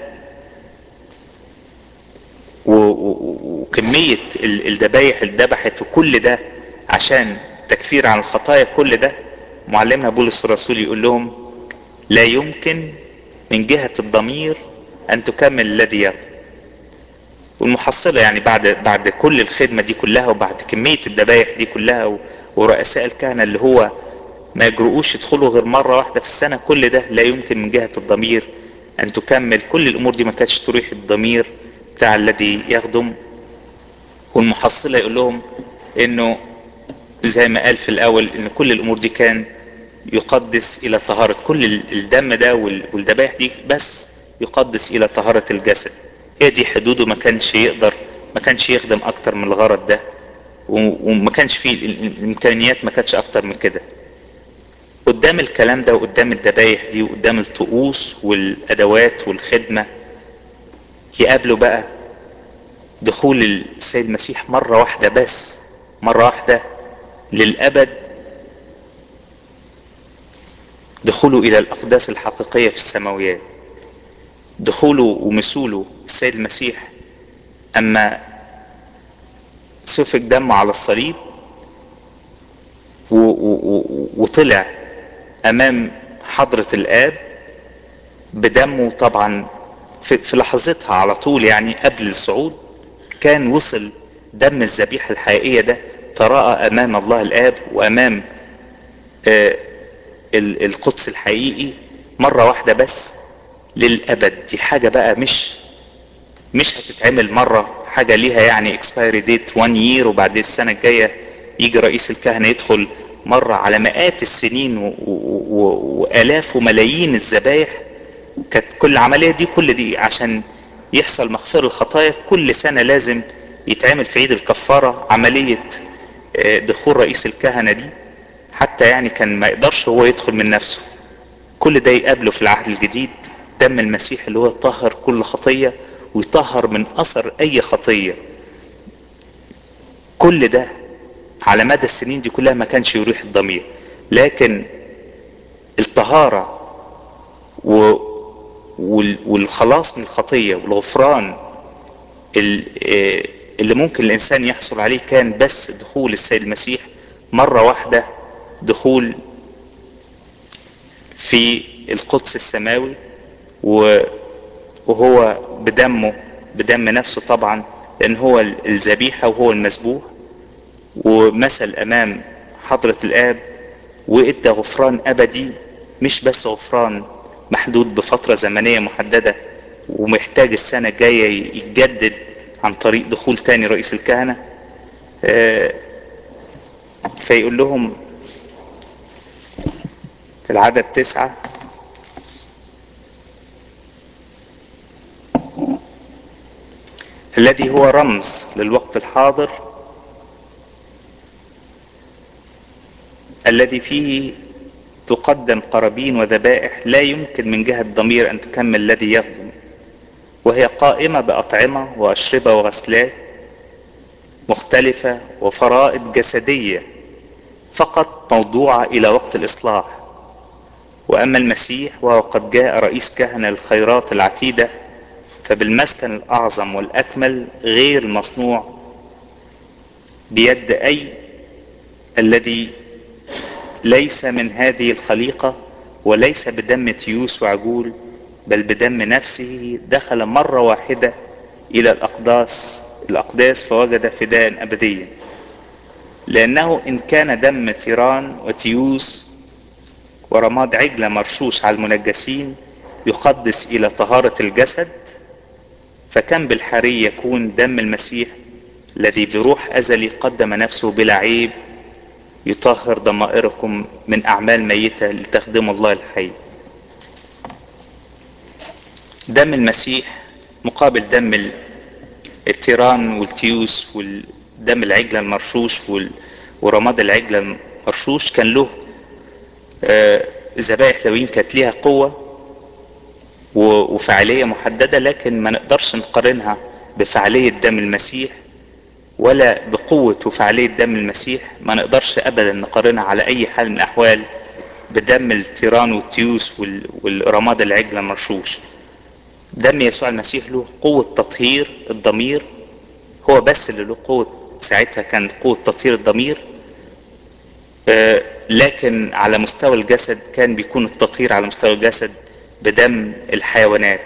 [SPEAKER 1] و- و- وكمية ال- الذبايح اللي ذبحت وكل ده عشان تكفير عن الخطايا كل ده معلمنا بولس الرسول يقول لهم لا يمكن من جهة الضمير أن تكمل الذي يرى والمحصلة يعني بعد بعد كل الخدمة دي كلها وبعد كمية الذبايح دي كلها و- ورؤساء الكهنة اللي هو ما يجرؤوش يدخلوا غير مرة واحدة في السنة كل ده لا يمكن من جهة الضمير أن تكمل كل الأمور دي ما كانتش تريح الضمير بتاع الذي يخدم والمحصلة يقول لهم إنه زي ما قال في الأول إن كل الأمور دي كان يقدس إلى طهارة كل ال- الدم ده وال- والذبائح دي بس يقدس إلى طهارة الجسد هي دي حدوده ما كانش يقدر ما كانش يخدم أكتر من الغرض ده و- وما كانش فيه ال- ال- الإمكانيات ما كانتش أكتر من كده قدام الكلام ده وقدام الذبايح دي وقدام الطقوس والأدوات والخدمة يقابلوا بقى دخول السيد المسيح مرة واحدة بس مرة واحدة للأبد دخوله إلى الأقداس الحقيقية في السماويات دخوله ومثوله السيد المسيح أما سفك دمه على الصليب و- و- و- وطلع أمام حضرة الآب بدمه طبعا في, في لحظتها على طول يعني قبل الصعود كان وصل دم الذبيحة الحقيقية ده تراءى أمام الله الآب وأمام آه، ال- القدس الحقيقي مرة واحدة بس للأبد دي حاجة بقى مش مش هتتعمل مرة حاجة ليها يعني expiry date one year وبعد السنة الجاية يجي رئيس الكهنة يدخل مرة على مئات السنين و- و- و- وآلاف وملايين الذبايح كانت كل العملية دي كل دي عشان يحصل مغفرة الخطايا كل سنة لازم يتعمل في عيد الكفارة عملية آه، دخول رئيس الكهنة دي حتى يعني كان ما يقدرش هو يدخل من نفسه كل ده يقابله في العهد الجديد دم المسيح اللي هو طهر كل خطية ويطهر من اثر اي خطية كل ده على مدى السنين دي كلها ما كانش يريح الضمير لكن الطهارة و والخلاص من الخطية والغفران اللي ممكن الانسان يحصل عليه كان بس دخول السيد المسيح مرة واحدة دخول في القدس السماوي وهو بدمه بدم نفسه طبعا لان هو الذبيحة وهو المذبوح ومثل امام حضرة الاب وادى غفران ابدي مش بس غفران محدود بفترة زمنية محددة ومحتاج السنة الجاية يتجدد عن طريق دخول تاني رئيس الكهنة فيقول لهم في العدد تسعة الذي هو رمز للوقت الحاضر الذي فيه تقدم قرابين وذبائح لا يمكن من جهة ضمير أن تكمل الذي يخدم وهي قائمة بأطعمة وأشربة وغسلات مختلفة وفرائض جسدية فقط موضوعة إلى وقت الإصلاح وأما المسيح وهو قد جاء رئيس كهنة للخيرات العتيدة فبالمسكن الأعظم والأكمل غير المصنوع بيد أي الذي ليس من هذه الخليقة وليس بدم تيوس وعجول بل بدم نفسه دخل مرة واحدة إلى الأقداس الأقداس فوجد فداء أبديا لأنه إن كان دم تيران وتيوس ورماد عجلة مرشوش على المنجسين يقدس إلى طهارة الجسد فكم بالحري يكون دم المسيح الذي بروح أزلي قدم نفسه بلا عيب يطهر ضمائركم من أعمال ميتة لتخدموا الله الحي دم المسيح مقابل دم التيران والتيوس والدم العجلة المرشوش ورماد العجلة المرشوش كان له ذبائح لوين كانت ليها قوة وفعالية محددة لكن ما نقدرش نقارنها بفعالية دم المسيح ولا بقوة وفعالية دم المسيح ما نقدرش ابدا نقارنها على اي حال من الاحوال بدم التيران والتيوس والرماد العجلة المرشوش دم يسوع المسيح له قوة تطهير الضمير هو بس اللي له قوة ساعتها كان قوة تطهير الضمير آه لكن على مستوى الجسد كان بيكون التطهير على مستوى الجسد بدم الحيوانات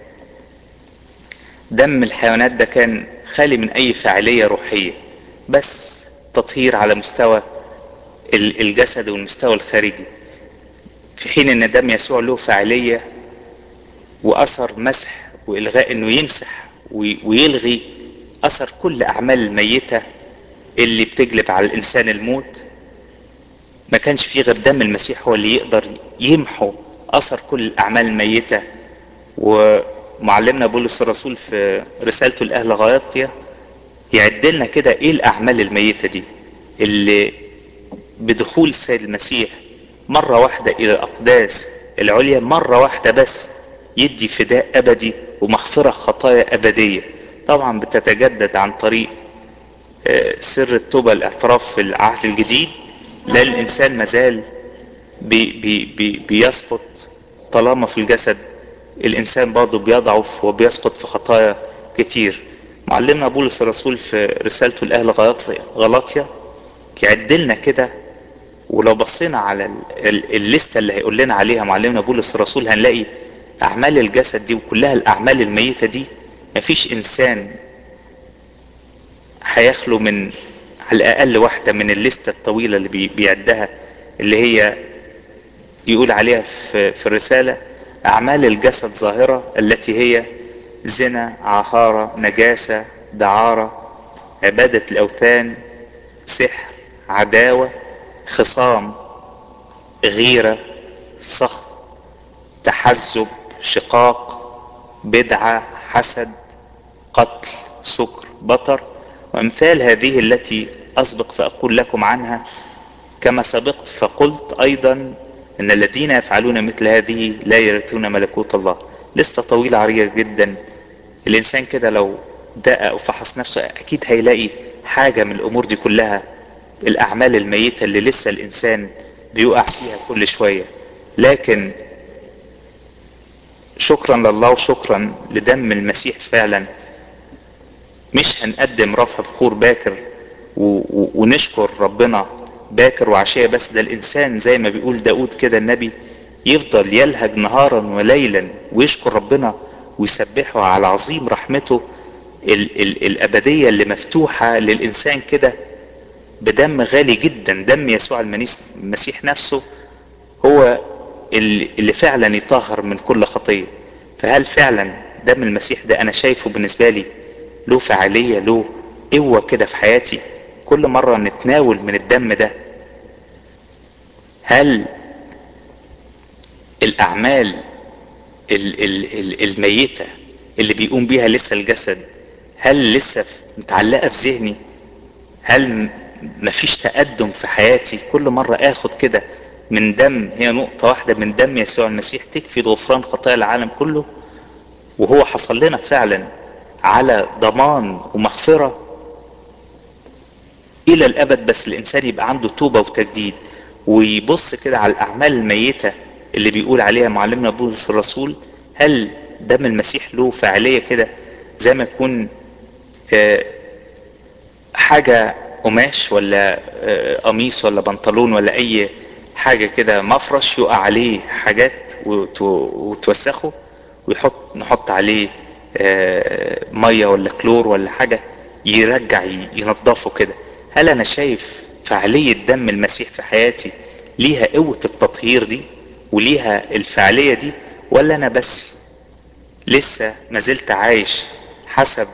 [SPEAKER 1] دم الحيوانات ده كان خالي من اي فاعلية روحية بس تطهير على مستوى الجسد والمستوى الخارجي في حين ان دم يسوع له فاعلية واثر مسح والغاء انه يمسح ويلغي اثر كل اعمال الميتة اللي بتجلب على الانسان الموت ما كانش فيه غير دم المسيح هو اللي يقدر يمحو اثر كل الاعمال الميتة ومعلمنا بولس الرسول في رسالته لاهل غايطية يعد لنا كده ايه الاعمال الميتة دي اللي بدخول السيد المسيح مرة واحدة الى الاقداس العليا مرة واحدة بس يدي فداء ابدي ومغفرة خطايا ابدية طبعا بتتجدد عن طريق سر التوبة الاعتراف في العهد الجديد لا الانسان مازال بي بي بي بيسقط طالما في الجسد الانسان برضه بيضعف وبيسقط في خطايا كتير معلمنا بولس الرسول في رسالته لاهل غلاطيا يعد لنا كده ولو بصينا على الليسته اللي هيقول لنا عليها معلمنا بولس الرسول هنلاقي اعمال الجسد دي وكلها الاعمال الميته دي مفيش انسان هيخلو من على الاقل واحده من الليسته الطويله اللي بيعدها اللي هي يقول عليها في, في الرساله اعمال الجسد ظاهره التي هي زنا عهاره نجاسه دعاره عباده الاوثان سحر عداوه خصام غيره سخط تحزب شقاق بدعه حسد قتل سكر بطر وامثال هذه التي اسبق فاقول لكم عنها كما سبقت فقلت ايضا ان الذين يفعلون مثل هذه لا يرثون ملكوت الله لسه طويلة عريضة جدا الانسان كده لو دقق وفحص نفسه اكيد هيلاقي حاجة من الامور دي كلها الاعمال الميتة اللي لسه الانسان بيقع فيها كل شوية لكن شكرا لله وشكرا لدم المسيح فعلا مش هنقدم رفع بخور باكر و و ونشكر ربنا باكر وعشية بس ده الانسان زي ما بيقول داود كده النبي يفضل يلهج نهارا وليلا ويشكر ربنا ويسبحه على عظيم رحمته ال ال الابدية اللي مفتوحة للانسان كده بدم غالي جدا دم يسوع المسيح نفسه هو اللي, اللي فعلا يطهر من كل خطية فهل فعلا دم المسيح ده انا شايفه بالنسبة لي له فعالية له قوة كده في حياتي كل مرة نتناول من الدم ده هل الاعمال ال ال ال الميتة اللي بيقوم بيها لسه الجسد هل لسه متعلقة في ذهني هل مفيش تقدم في حياتي كل مرة اخد كده من دم هي نقطة واحدة من دم يسوع المسيح تكفي لغفران خطايا العالم كله وهو حصل لنا فعلا على ضمان ومغفرة الى الابد بس الانسان يبقى عنده توبة وتجديد ويبص كده على الاعمال الميتة اللي بيقول عليها معلمنا بولس الرسول هل دم المسيح له فعالية كده زي ما يكون حاجة قماش ولا قميص ولا بنطلون ولا اي حاجة كده مفرش يقع عليه حاجات وتوسخه ويحط نحط عليه مية ولا كلور ولا حاجة يرجع ينظفه كده هل انا شايف فعالية دم المسيح في حياتي ليها قوة التطهير دي وليها الفعالية دي ولا انا بس لسه ما زلت عايش حسب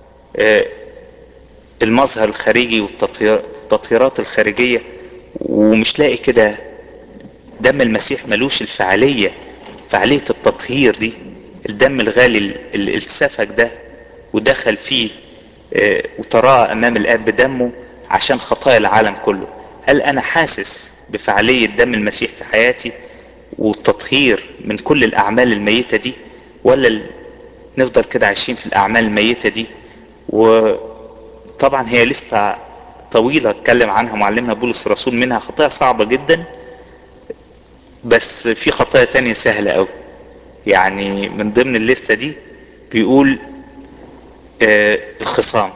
[SPEAKER 1] المظهر الخارجي والتطهيرات الخارجية ومش لاقي كده دم المسيح ملوش الفعالية فعالية التطهير دي الدم الغالي اللي سفك ده ودخل فيه وتراءى امام الاب بدمه عشان خطايا العالم كله هل انا حاسس بفعالية دم المسيح في حياتي والتطهير من كل الاعمال الميتة دي ولا نفضل كده عايشين في الاعمال الميتة دي وطبعا هي لسه طويلة اتكلم عنها معلمنا بولس الرسول منها خطايا صعبة جدا بس في خطايا تانية سهلة قوي يعني من ضمن الليستة دي بيقول آه الخصام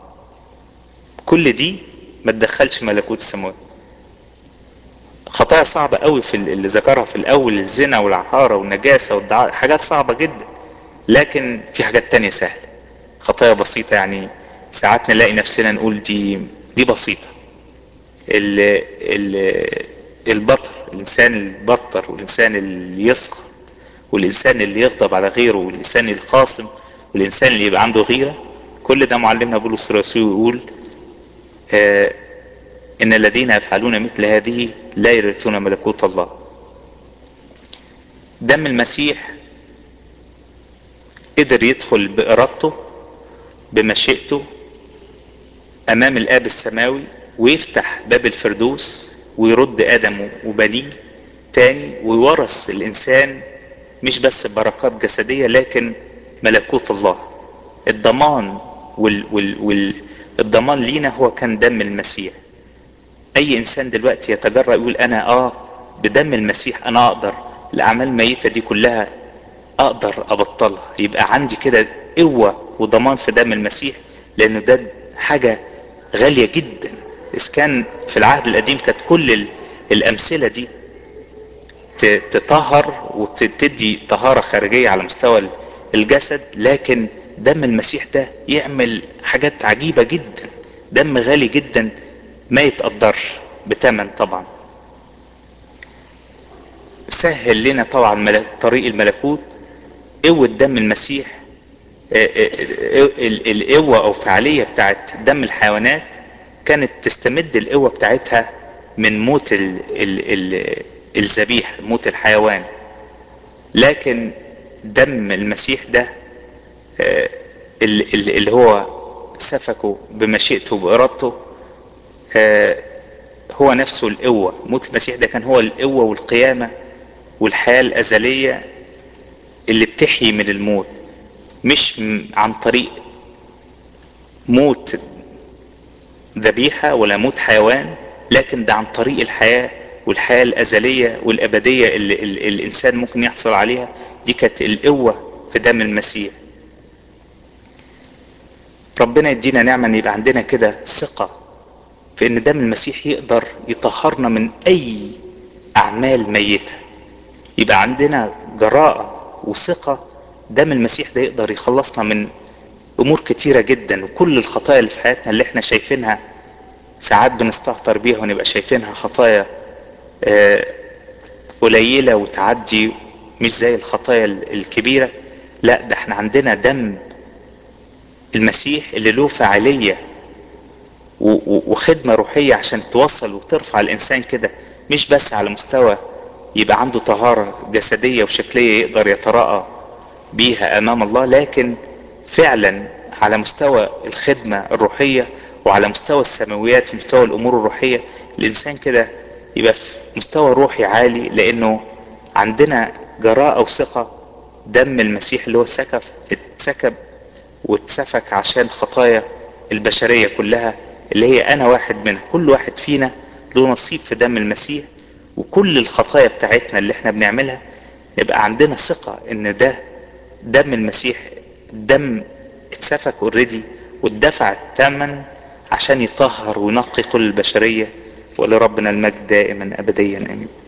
[SPEAKER 1] كل دي ما تدخلش ملكوت السماوات خطايا صعبة قوي في اللي ذكرها في الاول الزنا والعهارة والنجاسة والدعاء حاجات صعبة جدا لكن في حاجات تانية سهلة خطايا بسيطة يعني ساعات نلاقي نفسنا نقول دي دي بسيطة ال ال البطر الانسان البطر والانسان اللي يسخط والانسان اللي يغضب على غيره والانسان الخاصم والانسان اللي يبقى عنده غيرة كل ده معلمنا بولس الرسول يقول آه ان الذين يفعلون مثل هذه لا يرثون ملكوت الله دم المسيح قدر يدخل بارادته بمشيئته امام الاب السماوي ويفتح باب الفردوس ويرد ادم وبنيه تاني ويورث الانسان مش بس بركات جسدية لكن ملكوت الله الضمان وال وال وال الضمان لينا هو كان دم المسيح اي انسان دلوقتي يتجرأ يقول انا اه بدم المسيح انا اقدر الاعمال الميتة دي كلها اقدر ابطلها يبقى عندي كده قوة وضمان في دم المسيح لان ده حاجة غالية جدا اذا كان في العهد القديم كانت كل الامثلة دي تطهر وتدي طهارة خارجية على مستوى الجسد لكن دم المسيح ده يعمل حاجات عجيبة جدا دم غالي جدا ما يتقدرش بتمن طبعا سهل لنا طبعا طريق الملكوت قوة دم المسيح القوة او فعالية بتاعت دم الحيوانات كانت تستمد القوة بتاعتها من موت ال ال ال الذبيح موت الحيوان لكن دم المسيح ده اللي هو سفكه بمشيئته وبإرادته هو نفسه القوة موت المسيح ده كان هو القوة والقيامة والحياة الأزلية اللي بتحيي من الموت مش عن طريق موت ذبيحة ولا موت حيوان لكن ده عن طريق الحياة والحياة الأزلية والأبدية اللي, اللي الإنسان ممكن يحصل عليها دي كانت القوة في دم المسيح ربنا يدينا نعمة ان يبقى عندنا كده ثقة في ان دم المسيح يقدر يطهرنا من اي اعمال ميتة يبقى عندنا جراءة وثقة دم المسيح ده يقدر يخلصنا من امور كتيرة جدا وكل الخطايا اللي في حياتنا اللي احنا شايفينها ساعات بنستهتر بيها ونبقى شايفينها خطايا قليلة وتعدي مش زي الخطايا الكبيرة لا ده احنا عندنا دم المسيح اللي له فعالية وخدمة روحية عشان توصل وترفع الإنسان كده مش بس على مستوى يبقى عنده طهارة جسدية وشكلية يقدر يتراءى بيها أمام الله لكن فعلا على مستوى الخدمة الروحية وعلى مستوى السماويات في مستوى الأمور الروحية الإنسان كده يبقى في مستوى روحي عالي لأنه عندنا جراءة وثقة دم المسيح اللي هو سكب اتسكب واتسفك عشان خطايا البشرية كلها اللي هي أنا واحد منها كل واحد فينا له نصيب في دم المسيح وكل الخطايا بتاعتنا اللي احنا بنعملها يبقى عندنا ثقة ان ده دم المسيح دم اتسفك اوريدي واتدفع الثمن عشان يطهر وينقي كل البشرية ولربنا المجد دائما ابديا امين